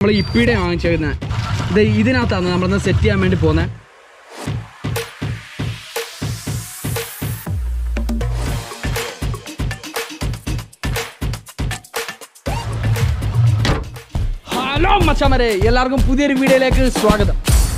നമ്മൾ ഇപ്പിയുടെ വാങ്ങിച്ചേക്കുന്നത് ഇത് ഇതിനകത്താണ് നമ്മളൊന്ന് സെറ്റ് ചെയ്യാൻ വേണ്ടി പോകുന്നത് ഹലോ മച്ചമരെ എല്ലാവർക്കും പുതിയൊരു വീഡിയോയിലേക്ക് സ്വാഗതം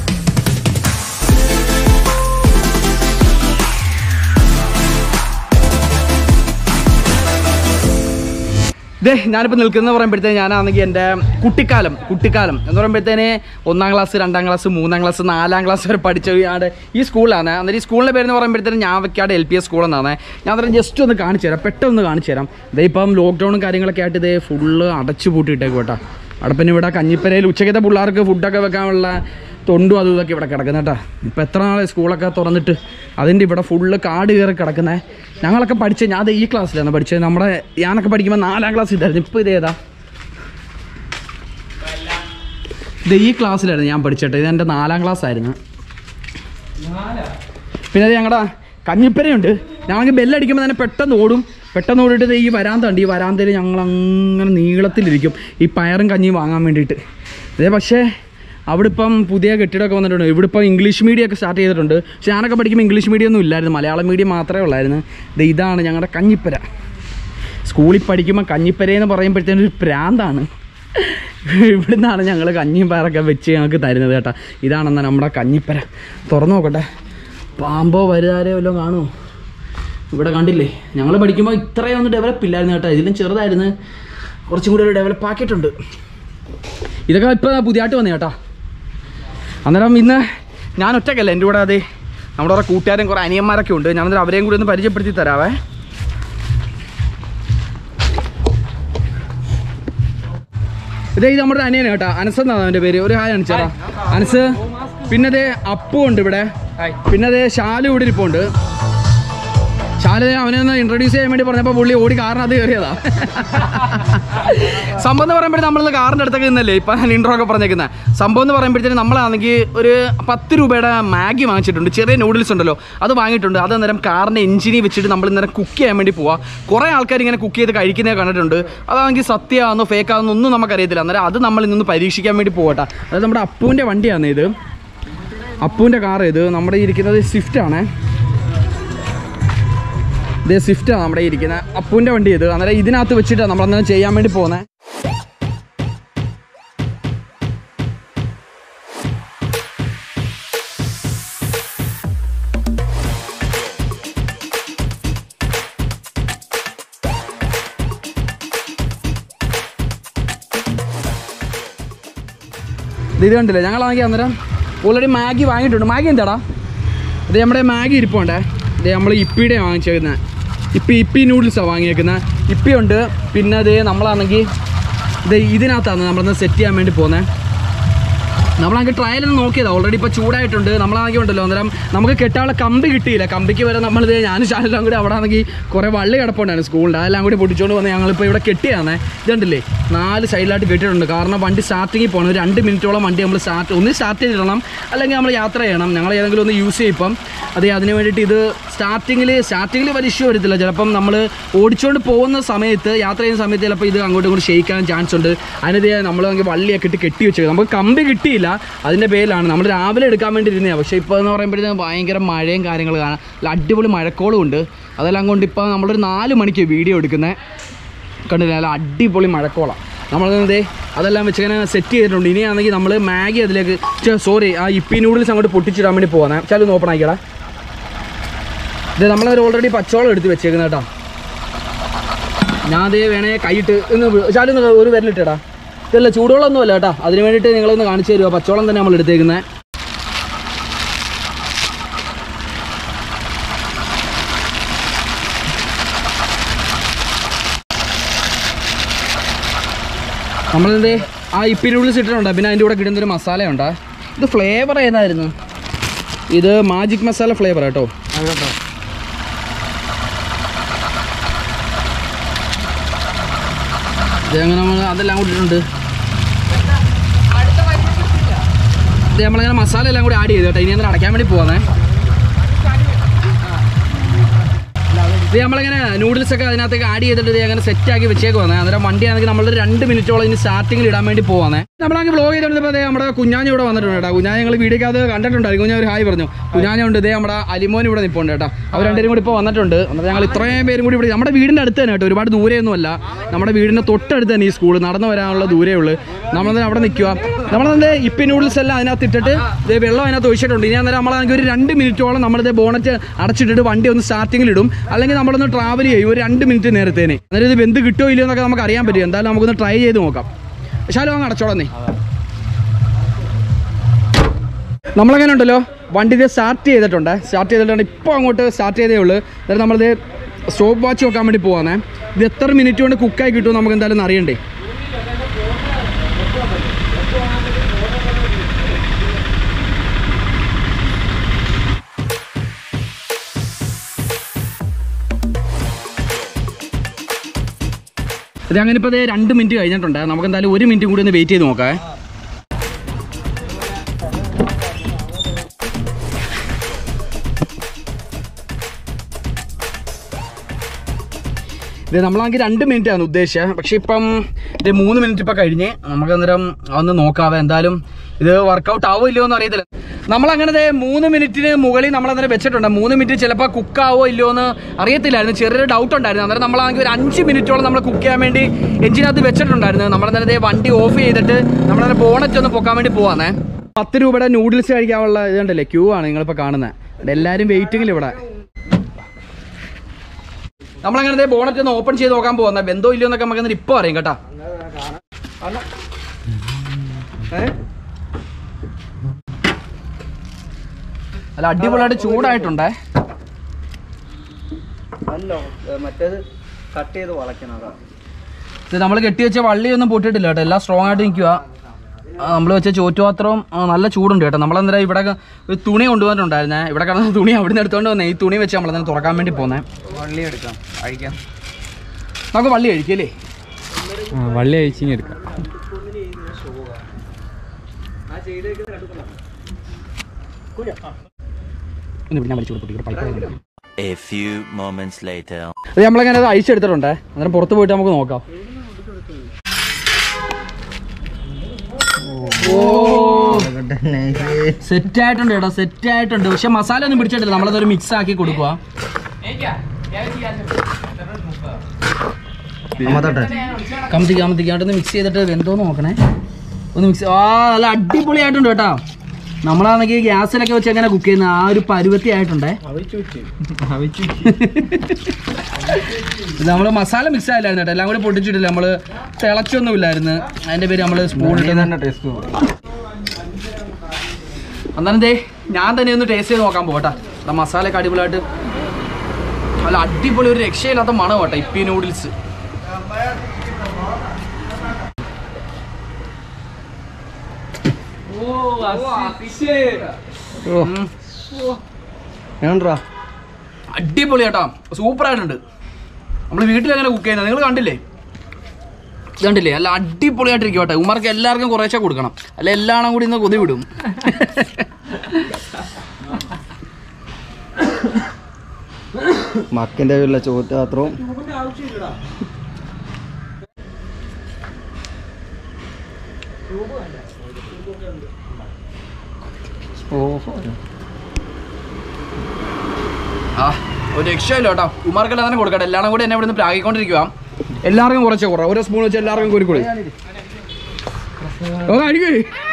ഇതേ ഞാനിപ്പോൾ നിൽക്കുന്നത് പറയുമ്പോഴത്തേന് ഞാനാണെങ്കിൽ എൻ്റെ കുട്ടിക്കാലം കുട്ടിക്കാലം എന്ന് പറയുമ്പോഴത്തേന് ഒന്നാം ക്ലാസ് രണ്ടാം ക്ലാസ് മൂന്നാം ക്ലാസ് നാലാം ക്ലാസ് വരെ പഠിച്ച ആട് ഈ സ്കൂളിലാണ് അന്നേരം ഈ സ്കൂളിൻ്റെ പേരെന്ന് പറയുമ്പോഴത്തേന് Njavakkad L P S school എന്നാണ് ഞാൻ അന്നേരം ജസ്റ്റ് ഒന്ന് കാണിച്ചു തരാം പെട്ടെന്ന് കാണിച്ചു തരാം ഇതേ ഇപ്പം ലോക്ക്ഡൗണും കാര്യങ്ങളൊക്കെ ആയിട്ട് ഇതേ ഫുള്ള് അടച്ചു പൂട്ടിയിട്ടേക്കും കേട്ടോ അവിടെ പിന്നെ ഇവിടെ കഞ്ഞിപ്പരയിൽ ഉച്ചക്കത്തെ പിള്ളേർക്ക് ഫുഡൊക്കെ വെക്കാനുള്ള തൊണ്ടും അതും ഇതൊക്കെ ഇവിടെ കിടക്കുന്ന കേട്ടോ ഇപ്പം എത്ര നാളെ സ്കൂളൊക്കെ തുറന്നിട്ട് അതിൻ്റെ ഇവിടെ ഫുള്ള് കാട് കയറി കിടക്കുന്നത് ഞങ്ങളൊക്കെ പഠിച്ച ഞാൻ ദേ ഈ ക്ലാസ്സിലാണ് പഠിച്ചത് നമ്മുടെ ഞാനൊക്കെ പഠിക്കുമ്പോൾ നാലാം ക്ലാസ് ഇതായിരുന്നു ഇപ്പോൾ ഇതേതാ ഇത് ഈ ക്ലാസ്സിലായിരുന്നു ഞാൻ പഠിച്ചിട്ട് ഇത് എൻ്റെ നാലാം ക്ലാസ് ആയിരുന്നു പിന്നെ അത് ഞങ്ങളുടെ കഞ്ഞിപ്പരയുണ്ട് ഞങ്ങൾക്ക് ബെല്ലടിക്കുമ്പോൾ തന്നെ പെട്ടെന്ന് ഓടും പെട്ടെന്ന് ഓടിയിട്ട് ദേ ഈ വരാന്ത ഉണ്ട് ഈ വരാന്തയിൽ ഞങ്ങൾ അങ്ങനെ നീളത്തിലിരിക്കും ഈ പയറും കഞ്ഞിയും വാങ്ങാൻ വേണ്ടിയിട്ട് ഇതേ പക്ഷേ അവിടെ ഇപ്പം പുതിയ കെട്ടിടമൊക്കെ വന്നിട്ടുണ്ട് ഇവിടെ ഇപ്പം ഇംഗ്ലീഷ് മീഡിയം ഒക്കെ സ്റ്റാർട്ട് ചെയ്തിട്ടുണ്ട് പക്ഷെ ഞാനൊക്കെ പഠിക്കുമ്പോൾ ഇംഗ്ലീഷ് മീഡിയം ഒന്നും ഇല്ലായിരുന്നു മലയാളം മീഡിയം മാത്രമേ ഉള്ളായിരുന്നു ഇത് ഇതാണ് ഞങ്ങളുടെ കഞ്ഞിപ്പര സ്കൂളിൽ പഠിക്കുമ്പോൾ കഞ്ഞിപ്പരയെന്ന് പറയുമ്പോഴത്തേനും ഒരു പ്രാന്താണ് ഇവിടുന്നാണ് ഞങ്ങൾ കഞ്ഞിയും പയറൊക്കെ വെച്ച് ഞങ്ങൾക്ക് തരുന്നത് കേട്ടോ ഇതാണെന്നാ നമ്മുടെ കഞ്ഞിപ്പര തുറന്നു നോക്കട്ടെ പാമ്പോ വരുതാരോ വല്ലതും കാണുമോ ഇവിടെ കണ്ടില്ലേ ഞങ്ങൾ പഠിക്കുമ്പോൾ ഇത്രയും ഒന്നും ഡെവലപ്പ് ഇല്ലായിരുന്നു കേട്ടോ ഇതിലും ചെറുതായിരുന്നു കുറച്ചും കൂടി ഒരു ഡെവലപ്പ് ആക്കിയിട്ടുണ്ട് ഇതൊക്കെ ഇപ്പോൾ പുതിയതായിട്ട് വന്നേ കേട്ടോ അന്നേരം ഇന്ന് ഞാൻ ഒറ്റയ്ക്കല്ല എൻ്റെ കൂടെ അതെ നമ്മുടെ കുറേ കൂട്ടുകാരും കുറേ അനിയന്മാരൊക്കെ ഉണ്ട് ഞാൻ അന്നേരം അവരെയും കൂടി ഒന്ന് പരിചയപ്പെടുത്തി തരാവേ ഇതേ ഇത് നമ്മുടെ അനിയനാ കേട്ടോ അനസ് എന്നാണ് അവൻ്റെ പേര് ഒരു ഹായ് അണിച്ചേട്ടാ അനസ് പിന്നെ അതേ അപ്പു ഉണ്ട് ഇവിടെ പിന്നെ അതേ ശാലു ഇവിടെ ഇരിപ്പുണ്ട് ശാലു അവനെ ഒന്ന് ഇൻട്രൊഡ്യൂസ് ചെയ്യാൻ വേണ്ടി പറഞ്ഞപ്പോൾ പുള്ളി ഓടി കാറിനകത്ത് കയറിയതാ സംഭവം എന്ന് പറയുമ്പോഴേ നമ്മളിന്ന് കാറിൻ്റെ അടുത്തൊക്കെ നിന്നല്ലേ ഇപ്പം ഞാൻ ഇൻട്രോ ഒക്കെ പറഞ്ഞേക്കുന്നത് സംഭവം എന്ന് പറയുമ്പോഴത്തേനും നമ്മളാണെങ്കിൽ ഒരു പത്ത് രൂപയുടെ മാഗി വാങ്ങിച്ചിട്ടുണ്ട് ചെറിയ നൂഡിൽസ് ഉണ്ടല്ലോ അത് വാങ്ങിയിട്ടുണ്ട് അത് അന്നേരം കാറിൻ്റെ എഞ്ചിനിൽ വെച്ചിട്ട് നമ്മൾ ഇന്നേരം കുക്ക് ചെയ്യാൻ വേണ്ടി പോവാം കുറേ ആൾക്കാർ ഇങ്ങനെ കുക്ക് ചെയ്ത് കഴിക്കുന്നത് കണ്ടിട്ടുണ്ട് അതാണെങ്കിൽ സത്യമാണെന്നോ ഫേക്കാണെന്നോ ഒന്നും നമുക്കറിയത്തില്ല അന്നേരം അത് നമ്മൾ ഇന്ന് പരീക്ഷിക്കാൻ വേണ്ടി പോകട്ടെ അത് നമ്മുടെ അപ്പുവിൻ്റെ വണ്ടിയാണ് ഇത് അപ്പുവിൻ്റെ കാർ ഇത് നമ്മുടെ ഈ ഇരിക്കുന്നത് സ്വിഫ്റ്റ് ആണേ ഇതേ സ്വിഫ്റ്റാണ് നമ്മുടെ ഈ ഇരിക്കുന്നത് അപ്പുവിൻ്റെ വണ്ടി ഇത് അന്നേരം ഇതിനകത്ത് വെച്ചിട്ടാണ് നമ്മൾ അന്നേരം ചെയ്യാൻ വേണ്ടി പോകുന്നത് ഇത് കണ്ടില്ലേ ഞങ്ങളാണെങ്കിൽ അന്നേരം ഓൾറെഡി മാഗി വാങ്ങിയിട്ടുണ്ട് മാഗി എന്താടാ ഇത് നമ്മുടെ മാഗി ഇരിപ്പുണ്ടേ ഇത് നമ്മൾ ഇപ്പിയുടെ വാങ്ങിച്ചേക്കുന്നത് ഇപ്പി ഇപ്പി നൂഡിൽസാണ് വാങ്ങിയേക്കുന്നത് ഇപ്പിയുണ്ട് പിന്നെ അത് നമ്മളാണെങ്കിൽ ഇത് ഇതിനകത്താണ് നമ്മളൊന്ന് സെറ്റ് ചെയ്യാൻ വേണ്ടി പോകുന്നത് നമ്മളാണെങ്കിൽ ട്രയലൊന്ന് നോക്കിയതാണ് ഓൾറെഡി ഇപ്പോൾ ചൂടായിട്ടുണ്ട് നമ്മളാണെങ്കിൽ ഉണ്ടല്ലോ അന്നേരം നമുക്ക് കെട്ടാനുള്ള കമ്പി കിട്ടിയില്ല കമ്പിക്ക് വരെ നമ്മളിത് ഞാനും ശാലെല്ലാം കൂടി അവിടെ ആണെങ്കിൽ കുറേ വള്ളി കിടപ്പുണ്ടായിരുന്നു സ്കൂളിൻ്റെ അതെല്ലാം കൂടി പൊട്ടിച്ചുകൊണ്ട് വന്ന് ഞങ്ങളിപ്പോൾ ഇവിടെ കെട്ടിയാണ് ഇതുണ്ടല്ലേ നാല് സൈഡിലായിട്ട് കെട്ടിയിട്ടുണ്ട് കാരണം വണ്ടി സ്റ്റാർട്ടിങ്ങിൽ പോകണം ഒരു രണ്ട് മിനിറ്റോളം വണ്ടി നമ്മൾ സ്റ്റാർട്ട് ഒന്ന് സ്റ്റാർട്ട് ചെയ്തിടണം അല്ലെങ്കിൽ നമ്മൾ യാത്ര ചെയ്യണം ഞങ്ങൾ ഏതെങ്കിലും ഒന്ന് യൂസ് ചെയ്യിപ്പം അതെ അതിന് വേണ്ടിയിട്ട് ഇത് സ്റ്റാർട്ടിങ്ങിൽ സ്റ്റാർട്ടിങ്ങിൽ വലിയ ഇഷ്യൂ വരത്തില്ല ചിലപ്പം നമ്മൾ ഓടിച്ചുകൊണ്ട് പോകുന്ന സമയത്ത് യാത്ര ചെയ്യുന്ന സമയത്ത് ചിലപ്പോൾ ഇത് അങ്ങോട്ടും ഇങ്ങോട്ട് ഷെയ്ക്കാൻ ചാൻസ് ഉണ്ട് അതിനത് നമ്മൾ നമുക്ക് വള്ളിയൊക്കെ ഇട്ട് കെട്ടി വെച്ചേക്കും നമുക്ക് കമ്പി കിട്ടിയില്ല അതിൻ്റെ പേരിലാണ് നമ്മൾ രാവിലെ എടുക്കാൻ വേണ്ടി ഇരുന്നതാണ് പക്ഷേ ഇപ്പോൾ എന്ന് പറയുമ്പോഴത്തേക്കും ഭയങ്കര മഴയും കാര്യങ്ങൾ കാണാം നല്ല അടിപൊളി മഴക്കോളും ഉണ്ട് അതെല്ലാം കൊണ്ട് ഇപ്പോൾ നമ്മളൊരു നാല് മണിക്ക് വീഡിയോ എടുക്കുന്നത് കണ്ടില്ല നല്ല അടിപൊളി മഴക്കോളാണ് നമ്മളതേ അതെല്ലാം വെച്ച് ഇങ്ങനെ സെറ്റ് ചെയ്തിട്ടുണ്ട് ഇനിയാണെങ്കിൽ നമ്മൾ മാഗി അതിലേക്ക് സോറി ആ ഇപ്പി നൂഡിൽസ് അങ്ങോട്ട് പൊട്ടിച്ചിടാൻ വേണ്ടി പോകാൻ ചാലും ഓപ്പൺ ആക്കിയടാ ഇത് നമ്മളൊരു ഓൾറെഡി പച്ചവളം എടുത്ത് വെച്ചേക്കുന്നത് കേട്ടോ ഞാൻ അതേ വേണേ കൈയിട്ട് ഒന്ന് ചാലും ഒരു വിരലിട്ടടാ ഇതല്ല ചൂടുവെള്ളമൊന്നും അല്ല കേട്ടോ അതിന് വേണ്ടിയിട്ട് നിങ്ങളൊന്ന് കാണിച്ചു തരുമോ പച്ചവളം തന്നെ നമ്മൾ എടുത്തേക്കുന്നത് നമ്മളെന്തേ ആ ഇപ്പി നൂഡിൽസ് ഇട്ടിട്ടുണ്ട് പിന്നെ അതിൻ്റെ കൂടെ കിട്ടുന്നൊരു മസാലയുണ്ട് ഇത് ഫ്ലേവർ ഏതായിരുന്നു ഇത് മാജിക് മസാല ഫ്ലേവർ കേട്ടോ ഇത് അങ്ങനെ നമ്മൾ അതെല്ലാം കൂടി ഇട്ടിട്ടുണ്ട് ഇത് നമ്മളിങ്ങനെ മസാല എല്ലാം കൂടി ആഡ് ചെയ്തു കേട്ടോ ഇനി അങ്ങനെ അടയ്ക്കാൻ വേണ്ടി പോവാന്നേ ഇത് നമ്മളിങ്ങനെ നൂഡിൽസ് ഒക്കെ അതിനകത്തേക്ക് ആഡ് ചെയ്തിട്ട് ഇത് അങ്ങനെ സെറ്റ് ആക്കി വെച്ചേക്ക് വന്നേ അന്നേരം വണ്ടി ആണെങ്കിൽ നമ്മൾ രണ്ട് മിനിറ്റോളം ഇനി സ്റ്റാർട്ടിങ്ങിൽ ഇടാൻ വേണ്ടി പോവാന്നേ നമ്മളാണെങ്കിൽ വ്ലോഗ് ചെയ്തിട്ടുണ്ടപ്പോൾ അതേ നമ്മുടെ കുഞ്ഞാഞ്ഞ ഇവിടെ വന്നിട്ടുണ്ട് കേട്ടോ കുഞ്ഞാഞ്ഞ ഞങ്ങൾ വീഡിയോക്ക് അത് കണ്ടിട്ടുണ്ടായിരുന്നു കുഞ്ഞാ ഒരു ഹായ് പറഞ്ഞു കുഞ്ഞാഞ്ഞ ഉണ്ട് ഇതേ നമ്മുടെ അലിമോൻ ഇവിടെ നിൽപ്പുണ്ട് കേട്ടോ അവർ രണ്ടുപേരും കൂടി ഇപ്പോൾ വന്നിട്ടുണ്ട് അന്നേരം ഞങ്ങൾ ഇത്രയും പേരും കൂടി ഇവിടെ നമ്മുടെ വീടിൻ്റെ അടുത്ത് തന്നെ കേട്ടോ ഒരുപാട് ദൂരെയൊന്നുമല്ല നമ്മുടെ വീടിൻ്റെ തൊട്ടടുത്ത് തന്നെ ഈ സ്കൂൾ നടന്നു വരാനുള്ള ദൂരേ ഉള്ളൂ നമ്മളത് അവിടെ നിൽക്കുക നമ്മളത് ഇപ്പി നൂഡിൽസ് എല്ലാം അതിനകത്ത് ഇട്ടിട്ട് ഇത് വെള്ളം അതിനകത്ത് ഒഴിച്ചിട്ടുണ്ട് ഇനി അന്നേരം നമ്മളാണെങ്കിൽ ഒരു രണ്ട് മിനിറ്റോളം നമ്മളിത് ബോണറ്റ് അടച്ചിട്ടിട്ട് വണ്ടി ഒന്ന് സ്റ്റാർട്ടിങ്ങിൽ ഇടും അല്ലെങ്കിൽ നമ്മളൊന്ന് ട്രാവൽ ചെയ്യും ഒരു രണ്ട് മിനിറ്റ് നേരത്തേനെ അന്നേരം ഇത് വെന്ത് കിട്ടുമോ ഇല്ലയോ എന്നൊക്കെ നമുക്ക് അറിയാൻ പറ്റും എന്തായാലും നമുക്കൊന്ന് ട്രൈ ചെയ്ത് നോക്കാം ശാലോ അങ്ങ് അടച്ചോളന്നേ നമ്മളങ്ങനെ ഉണ്ടല്ലോ വണ്ടി ഇത് സ്റ്റാർട്ട് ചെയ്തിട്ടുണ്ട് സ്റ്റാർട്ട് ചെയ്തിട്ടുണ്ട് ഇപ്പോൾ അങ്ങോട്ട് സ്റ്റാർട്ട് ചെയ്തേ ഉള്ളൂ അതായത് നമ്മളിത് സ്റ്റോപ്പ് വാച്ച് നോക്കാൻ വേണ്ടി പോവാന്നേ ഇത് എത്ര മിനിറ്റ് കൊണ്ട് കുക്കായി കിട്ടുമോ നമുക്ക് എന്തായാലും ഒന്ന് അറിയണ്ടേ ഇത് അങ്ങനെ ഇപ്പോൾ രണ്ട് മിനിറ്റ് കഴിഞ്ഞിട്ടുണ്ട് നമുക്ക് എന്തായാലും ഒരു മിനിറ്റ് കൂടി ഒന്ന് വെയിറ്റ് ചെയ്ത് നോക്കാം ഇത് നമ്മളാണെങ്കിൽ രണ്ട് മിനിറ്റ് ആണ് ഉദ്ദേശിച്ചത് പക്ഷേ ഇപ്പം ഇത് മൂന്ന് മിനിറ്റ് ഇപ്പം കഴിഞ്ഞ് നമുക്ക് അന്നേരം ഒന്ന് നോക്കാവേ എന്തായാലും ഇത് വർക്കൗട്ട് ആവോ ഇല്ലയോ എന്ന് അറിയത്തില്ല നമ്മളങ്ങനെ ദേ മൂന്ന് മിനിറ്റിന് മുകളിൽ നമ്മളന്നേരം വെച്ചിട്ടുണ്ട് മൂന്ന് മിനിറ്റ് ചിലപ്പോൾ കുക്കാവോ ഇല്ലയോ എന്ന് അറിയത്തില്ലായിരുന്നു ചെറിയൊരു ഡൗട്ട് ഉണ്ടായിരുന്നു അന്നേരം നമ്മളാണെങ്കിൽ ഒരു അഞ്ച് മിനിറ്റോളം നമ്മൾ കുക്ക് ചെയ്യാൻ വേണ്ടി എഞ്ചിനകത്ത് വെച്ചിട്ടുണ്ടായിരുന്നു നമ്മളന്നേരം ദേ വണ്ടി ഓഫ് ചെയ്തിട്ട് നമ്മളന്നേരം ബോണറ്റ് ഒന്ന് പൊക്കാൻ വേണ്ടി പോവാന്നേ പത്ത് രൂപയുടെ നൂഡിൽസ് കഴിക്കാനുള്ള ഇതുണ്ടല്ലേ ക്യൂ ആണ് നിങ്ങളിപ്പോൾ കാണുന്നത് എല്ലാവരും വെയിറ്റിങ്ങിൽ ഇവിടെ നമ്മളങ്ങനെ ബോണറ്റ് ഒന്ന് ഓപ്പൺ ചെയ്ത് നോക്കാൻ പോകുന്ന ബന്ധോ ഇല്ലയോ എന്നൊക്കെ നമുക്ക് എന്നിട്ട് ഇപ്പോൾ അറിയാം കേട്ടാ അല്ല അടിപൊളിയായിട്ട് ചൂടായിട്ടുണ്ടേ അല്ലോ മറ്റേത് കട്ട് ചെയ്ത് വളയ്ക്കണതാ ഇത് നമ്മൾ കെട്ടി വെച്ച വള്ളിയൊന്നും പൊട്ടിയിട്ടില്ല കേട്ടോ എല്ലാം സ്ട്രോങ് ആയിട്ട് നിൽക്കുക നമ്മൾ വെച്ച ചോറ്റുപാത്രവും ആ, നല്ല ചൂടുണ്ട് കേട്ടോ നമ്മളന്നേരം ഇവിടെ ഒരു തുണി കൊണ്ടുവന്നിട്ടുണ്ടായിരുന്നേ ഇവിടെ കിടന്ന തുണി അവിടെ നിന്ന് എടുത്തുകൊണ്ട് വന്നേ ഈ തുണി വെച്ച് നമ്മളതിനെ തുറക്കാൻ വേണ്ടി പോന്നേ വള്ളി എടുക്കാം അഴിക്കാം നമുക്ക് വള്ളി കഴിക്കല്ലേ വള്ളി അയച്ചിങ് എടുക്കാം ഒന്ന് പിന്നെ വലിച്ചു കൊടുത്തു pipe A few moments later. അത് നമ്മളങ്ങനെ അത് അഴിച്ചെടുത്തിട്ടുണ്ടേ അന്നേരം പുറത്ത് പോയിട്ട് നമുക്ക് നോക്കാം സെറ്റ് ആയിട്ടുണ്ട് കേട്ടോ സെറ്റ് ആയിട്ടുണ്ട് പക്ഷെ മസാല ഒന്നും പിടിച്ചിട്ടില്ല നമ്മളതൊരു മിക്സ് ആക്കി കൊടുക്കുക കമത്തിക്ക് കമത്തിക്കായിട്ടൊന്ന് മിക്സ് ചെയ്തിട്ട് വെന്തോന്ന് നോക്കണേ ഒന്ന് മിക്സ് ആ നല്ല അടിപൊളിയായിട്ടുണ്ട് കേട്ടോ നമ്മളാണെങ്കിൽ ഗ്യാസിലൊക്കെ വെച്ച് എങ്ങനെ കുക്ക് ചെയ്യുന്ന ആ ഒരു പരുവത്തി ആയിട്ടുണ്ടേ നമ്മൾ മസാല മിക്സ് ആയില്ലായിരുന്നു കേട്ടോ എല്ലാം കൂടി പൊട്ടിച്ചിട്ടില്ല നമ്മൾ തിളച്ചൊന്നുമില്ലായിരുന്നു അതിന്റെ പേര് നമ്മൾ സ്പൂൺ ഇട്ട് ടേസ്റ്റ് അന്നേരം ദേ ഞാൻ തന്നെ ഒന്ന് ടേസ്റ്റ് ചെയ്ത് നോക്കാൻ പോകട്ടെ ആ മസാലയൊക്കെ അടിപൊളിയായിട്ട് നല്ല അടിപൊളി ഒരു രക്ഷയില്ലാത്ത മണം കേട്ടോ ഇപ്പി നൂഡിൽസ് ഞാണ്ടാ അടിപൊളി കേട്ടോ സൂപ്പർ ആയിട്ടുണ്ട് നമ്മൾ വീട്ടിൽ എങ്ങനെ കുക്ക് ചെയ്യുന്നത് നിങ്ങൾ കണ്ടില്ലേ ഇത് കണ്ടില്ലേ നല്ല അടിപൊളിയായിട്ടിരിക്കും കേട്ടോ ഉമ്മർക്ക് എല്ലാവർക്കും കുറേശ്ശെ കൊടുക്കണം അല്ല എല്ലാണും കൂടി ഇന്ന് കൊതി വിടും മക്കിന്റെ വീട്ടിലെ ചോറ്റാത്രവും ആ ഒരു രക്ഷയില്ല കേട്ടോ ഉമ്മാർക്കെല്ലാം തന്നെ കൊടുക്കട്ടെ എല്ലാവരും കൂടി എന്നെ ഇവിടുന്ന് പ്രാഗിക്കൊണ്ടിരിക്കുക എല്ലാവർക്കും കുറച്ച് കുറവ് ഓരോ സ്പൂൺ വെച്ച് എല്ലാവർക്കും കോരി കൊടു ഓ കഴിക്കേ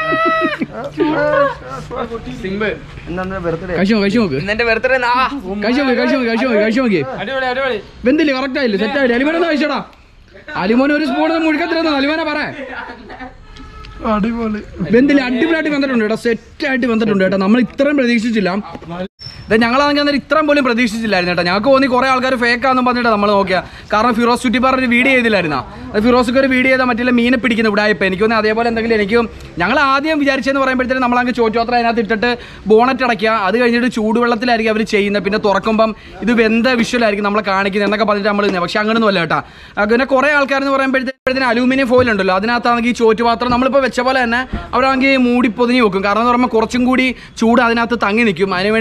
എന്താ ബർത്ത്ഡേ കഴിച്ചു നോക്ക് കഴിച്ചു നോക്ക് എന്റെ ബർത്ത്ഡേ കഴിച്ചു നോക്ക് കഴിച്ചു നോക്ക് കഴിച്ചു നോക്ക് കഴിച്ചു നോക്കി അടിപൊളി അടിപൊളി വെന്തില്ലേ കറക്റ്റ് ആയില്ലേ സെറ്റ് ആയില്ലേ അലിമോനെ ഒന്ന് കഴിച്ചോടാ അലിമോനെ ഒരു സ്പൂൺ മുഴുക്കത്തിരുന്നു അലിമോനെ പറ അടിപൊളി വെന്തില്ലേ അടിപൊളിയായിട്ട് വന്നിട്ടുണ്ട് കേട്ടോ സെറ്റ് ആയിട്ട് വന്നിട്ടുണ്ട് കേട്ടോ നമ്മൾ ഇത്രയും പ്രതീക്ഷിച്ചില്ല ഇത് ഞങ്ങളാണെങ്കിൽ അന്നേരം ഇത്രയും പോലും പ്രതീക്ഷിച്ചില്ലായിരുന്നു കേട്ടോ ഞങ്ങൾക്ക് തോന്നി കുറേ ആൾക്കാർ ഫേക്കാന്നും പറഞ്ഞിട്ട് നമ്മൾ നോക്കിയ കാരണം ഫിറോസ് ചുറ്റിപ്പാറ ഒരു വീഡിയോ ചെയ്തില്ലായിരുന്ന അത് ഫിറോസ്ക്ക് ഒരു വീഡിയോ ചെയ്താൽ മറ്റുള്ള മീനെ പിടിക്കുന്ന ഇവിടെ ഇപ്പം എനിക്ക് തോന്നി അതേപോലെ എന്തെങ്കിലും എനിക്കും ഞങ്ങൾ ആദ്യം വിചാരിച്ചെന്ന് പറയുമ്പോഴത്തേനും നമ്മളങ്ങ് ചോറ്റോത്ര അതിനകത്ത് ഇട്ടിട്ട് ബോണറ്റ് അടയ്ക്കുക അത് കഴിഞ്ഞിട്ട് ചൂടുവെള്ളത്തിലായിരിക്കും അവർ ചെയ്യുന്നത് പിന്നെ തുറക്കുമ്പം ഇത് വെന്ത വിഷ്വലായിരിക്കും നമ്മളെ കാണിക്കുന്നത് എന്നൊക്കെ പറഞ്ഞിട്ട് നമ്മൾ ചെയ്യുന്നത് പക്ഷെ അങ്ങനെയൊന്നും അല്ല കേട്ടോ ആ, പിന്നെ കുറേ ആൾക്കാരെന്ന് പറയുമ്പോഴത്തേക്കും അലൂമിനിയം ഫോയിൽ ഉണ്ടല്ലോ അതിനകത്താണെങ്കിൽ ചോറ്റുപാത്രം നമ്മളിപ്പോൾ വെച്ച പോലെ തന്നെ അവരാണെങ്കിൽ മൂടി പൊതിഞ്ഞ് വെക്കും കാരണം എന്ന് പറയുമ്പോൾ കുറച്ചും കൂടി ചൂട് അതിനകത്ത് തങ്ങി നിൽക്കും അതിന് വേണ്ടിയിട്ട് അവർ വെക്കുന്നത്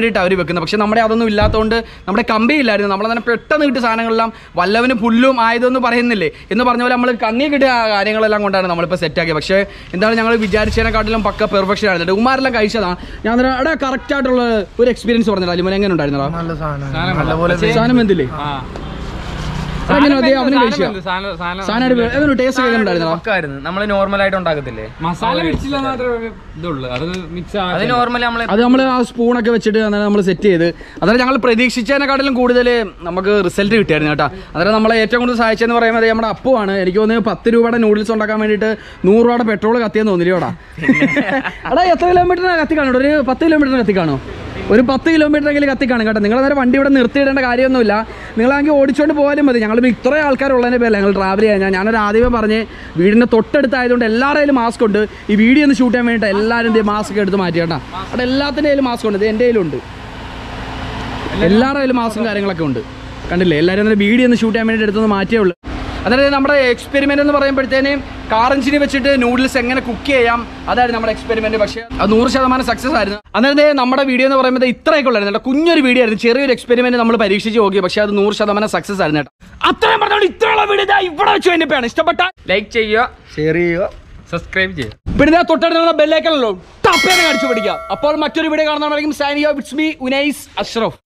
വെക്കുന്നത് പക്ഷെ നമ്മുടെ അതൊന്നും ഇല്ലാത്തതുകൊണ്ട് നമ്മുടെ കമ്പി ഇല്ലായിരുന്നു നമ്മളങ്ങനെ പെട്ടെന്ന് കിട്ടിയ സാധനങ്ങളെല്ലാം വല്ലവനും പുല്ലും ആയതെന്ന് പറയുന്നില്ലേ എന്ന് പറഞ്ഞ പോലെ നമ്മൾ കണ്ണി കിട്ടിയ ആ കാര്യങ്ങളെല്ലാം കൊണ്ടാണ് നമ്മളിപ്പോൾ സെറ്റാക്കിയത് പക്ഷേ എന്താണ് ഞങ്ങൾ വിചാരിച്ചതിനെക്കാട്ടിലും പക്ക പെർഫെക്ഷൻ ആയിരുന്നു ഉമാരെല്ലാം കഴിച്ചതാണ് ഞാൻ അന്നേരം അവിടെ കറക്റ്റ് ആയിട്ടുള്ള ഒരു എക്സ്പീരിയൻസ് പറഞ്ഞില്ല അലിമോൻ എങ്ങനെ ഉണ്ടായിരുന്നോ നല്ല സാധനം നല്ലപോലെ സാധനം എന്തില്ലേ എങ്ങനെ അവനും കഴിച്ചാ സാധനം അടിപൊളി. എങ്ങനെ ടേസ്റ്റ് ഒക്കെ ഉണ്ടായിരുന്നോ പക്കായിരുന്നു നമ്മൾ നോർമൽ ആയിട്ട് ഉണ്ടാക്കത്തില്ലേ മസാല പിടിച്ചില്ല മാത്രമേ ഇതുള്ളൂ അത് മിക്സ് അത് നോർമലി നമ്മള് അത് നമ്മൾ ആ സ്പൂണൊക്കെ വെച്ചിട്ട് അന്നേരം നമ്മൾ സെറ്റ് ചെയ്ത് അന്നേരം ഞങ്ങൾ പ്രതീക്ഷിച്ചതിനെക്കാട്ടിലും കൂടുതൽ നമുക്ക് റിസൾട്ട് കിട്ടിയായിരുന്നു കേട്ടോ അന്നേരം നമ്മളെ ഏറ്റവും കൂടുതൽ സഹായിച്ചതെന്ന് പറയുന്നത് നമ്മുടെ അപ്പുവാണ് എനിക്ക് തോന്നുന്നു പത്ത് രൂപയുടെ നൂഡിൽസ് ഉണ്ടാക്കാൻ വേണ്ടിയിട്ട് നൂറ് രൂപയുടെ പെട്രോൾ കത്തിയെന്ന് തോന്നില്ലോടാ എടാ എത്ര കിലോമീറ്ററിന് കത്തി കാണും ഒരു പത്ത് കിലോമീറ്ററിന് കത്തി കാണോ ഒരു പത്ത് കിലോമീറ്ററെങ്കിലും കത്തി കാണും കേട്ടോ നിങ്ങൾ അന്നേരം വണ്ടി ഇവിടെ നിർത്തിയിടേണ്ട കാര്യമൊന്നുമില്ല നിങ്ങളാണെങ്കിൽ ഓടിച്ചുകൊണ്ട് പോയാലും മതി ഞങ്ങൾ ഇത്ര ആൾക്കാരുള്ളതിൻ്റെ പേരല്ല ഞങ്ങൾ ട്രാവൽ ചെയ്യാൻ ഞാൻ ഞാനൊരു ആദ്യമേ പറഞ്ഞ് വീടിൻ്റെ തൊട്ടടുത്തായതുകൊണ്ട് എല്ലാവരുടെ മാസ്ക് ഉണ്ട് ഈ വീഡിയോ ഒന്ന് ഷൂട്ട് ചെയ്യാൻ വേണ്ടിയിട്ട് എല്ലാവരും ഇതേ മാസ്ക് എടുത്ത് മാറ്റി കേട്ടോ അവിടെ എല്ലാത്തിൻ്റെ കയ്യിലും മാസ്ക് ഉണ്ട് ഇത് എൻ്റെ കയ്യിലുണ്ട് എല്ലാവരുടെ കയ്യിലും മാസ്കും കാര്യങ്ങളൊക്കെ ഉണ്ട് കണ്ടില്ലേ എല്ലാവരും അന്നേരം വീഡിയോ ഒന്ന് ഷൂട്ട് ചെയ്യാൻ വേണ്ടി എടുത്തൊന്ന് മാറ്റിയേ ഉള്ളൂ അതായത് നമ്മുടെ എക്സ്പെരിമെന്റ് എന്ന് പറയുമ്പോഴത്തേനും കാറഞ്ചിന് വെച്ചിട്ട് നൂഡിൽസ് എങ്ങനെ കുക്ക് ചെയ്യാം അതായിരുന്നു നമ്മുടെ എക്സ്പെരിമെന്റ് പക്ഷേ അത് നൂറ് ശതമാനം സക്സസ് ആയിരുന്നു അന്നേരം നമ്മുടെ വീഡിയോ എന്ന് പറയുമ്പോൾ ഇത്രയൊക്കെ ഉള്ളായിരുന്നു കേട്ടോ കുഞ്ഞൊരു വീഡിയോ ആയിരുന്നു ചെറിയൊരു എക്സ്പെരിമെന്റ് നമ്മൾ പരീക്ഷിച്ച് നോക്കി പക്ഷേ അത് നൂറ് ശതമാനം സക്സസ് ആയിരുന്നു കേട്ടോ അത്രയും പറഞ്ഞോണ്ട് ഇത്രയുള്ള വീഡിയോ ഇതാ ഇവിടെ വെച്ച് വേണ്ടിയാണ് ഇഷ്ടപ്പെട്ട ലൈക്ക് ചെയ്യുക ഷെയർ ചെയ്യുക സബ്സ്ക്രൈബ് ചെയ്യുക പിന്നെ ഇതാ തൊട്ടടുത്തുള്ള ബെല്ലേക്കല്ലോ ടപ്പേനെ കാണിച്ചു പഠിക്കുക അപ്പോൾ മറ്റൊരു വീഡിയോ കാണുന്നതായിരിക്കും സാനിയോ വിറ്റ്സ് മീ ഉനൈസ് അഷ്റഫ്